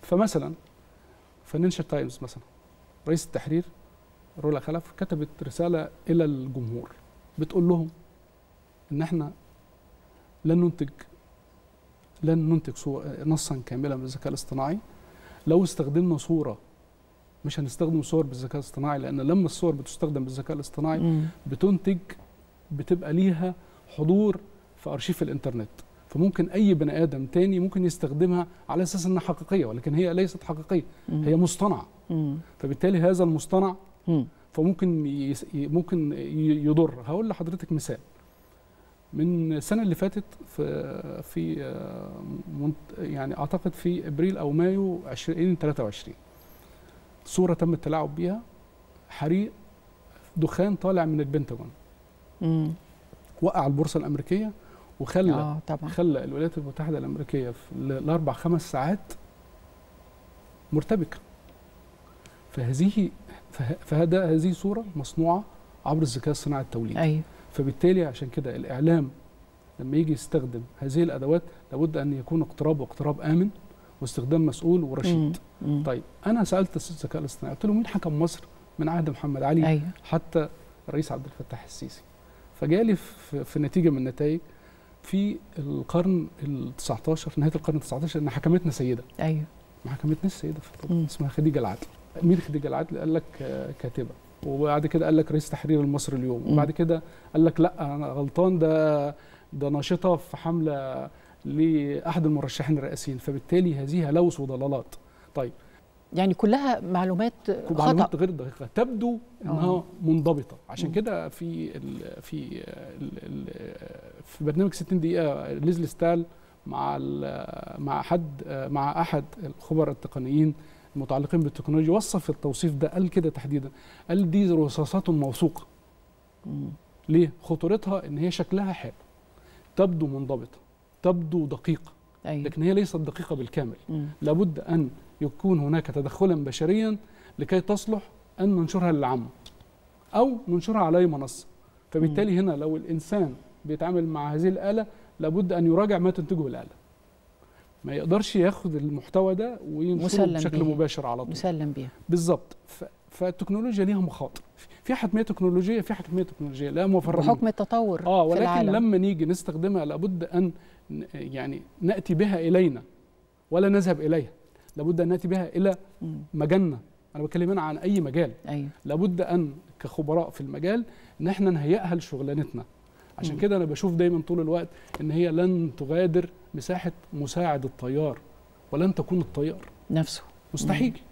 فمثلا فاينانشال تايمز مثلا رئيس التحرير رولا خلف كتبت رساله الى الجمهور بتقول لهم ان احنا لن ننتج لن ننتج صور نصا كاملا بالذكاء الاصطناعي لو استخدمنا صوره مش هنستخدم صور بالذكاء الاصطناعي لان لما الصور بتستخدم بالذكاء الاصطناعي مم. بتنتج بتبقى ليها حضور في ارشيف الانترنت فممكن اي بني ادم تاني ممكن يستخدمها على اساس انها حقيقيه ولكن هي ليست حقيقيه مم. هي مصطنعه مم. فبالتالي هذا المصطنع مم. فممكن يس... ي- ممكن ي- يضر هقول لحضرتك مثال من السنه اللي فاتت في في آه، منت- يعني اعتقد في ابريل او مايو 2023 صوره تم التلاعب بيها حريق دخان طالع من البنتاجون مم. وقع البورصه الامريكيه وخلى اه طبعا خلى الولايات المتحده الامريكيه في ال- الاربع خمس ساعات مرتبكه فهذه فه- فهذا هذه صوره مصنوعه عبر الذكاء الصناعي التوليدي ايوه فبالتالي عشان كده الاعلام لما يجي يستخدم هذه الادوات لابد ان يكون اقترابه اقتراب امن واستخدام مسؤول ورشيد مم. مم. طيب انا سالت الذكاء الاصطناعي قلت له مين حكم مصر من عهد محمد علي ايوه حتى الرئيس عبد الفتاح السيسي فجالي في, في نتيجه من النتائج في القرن ال 19 في نهايه القرن ال 19 ان حكمتنا سيده ايوه ما حكمتناش سيده في الطب مم. اسمها خديجه العدل مين خديجه العدل قال لك آه، كاتبه وبعد كده قال لك رئيس تحرير المصري اليوم مم. وبعد كده قال لك لا انا غلطان ده ده ناشطه في حمله لاحد المرشحين الرئاسيين فبالتالي هذه هلوس وضلالات طيب يعني كلها معلومات خطا معلومات غير دقيقه تبدو انها آه. منضبطه عشان مم. كده في ال في ال ال في برنامج 60 دقيقه ليزلي ستال مع ال- مع حد مع احد الخبراء التقنيين المتعلقين بالتكنولوجيا وصف التوصيف ده قال كده تحديدا قال دي رصاصات موثوقه مم. ليه خطورتها ان هي شكلها حلو تبدو منضبطه تبدو دقيقه ايوه لكن هي ليست دقيقه بالكامل مم. لابد ان يكون هناك تدخلا بشريا لكي تصلح ان ننشرها للعامه او ننشرها على اي منصه فبالتالي هنا لو الانسان بيتعامل مع هذه الاله لابد ان يراجع ما تنتجه الاله ما يقدرش ياخد المحتوى ده وينشره مسلم بشكل به. مباشر على طول مسلم بيها بالظبط ف- فالتكنولوجيا ليها مخاطر في حتميه تكنولوجيه في حتميه تكنولوجيه لا مفر منها. بحكم التطور اه في ولكن العالم لما نيجي نستخدمها لابد ان ن- يعني ناتي بها الينا ولا نذهب اليها لابد ان ناتي بها الى مم. مجالنا انا بتكلم هنا عن اي مجال ايوه لابد ان كخبراء في المجال ان احنا نهيئها لشغلانتنا عشان مم. كده انا بشوف دايما طول الوقت ان هي لن تغادر مساحه مساعد الطيار ولن تكون الطيار نفسه مستحيل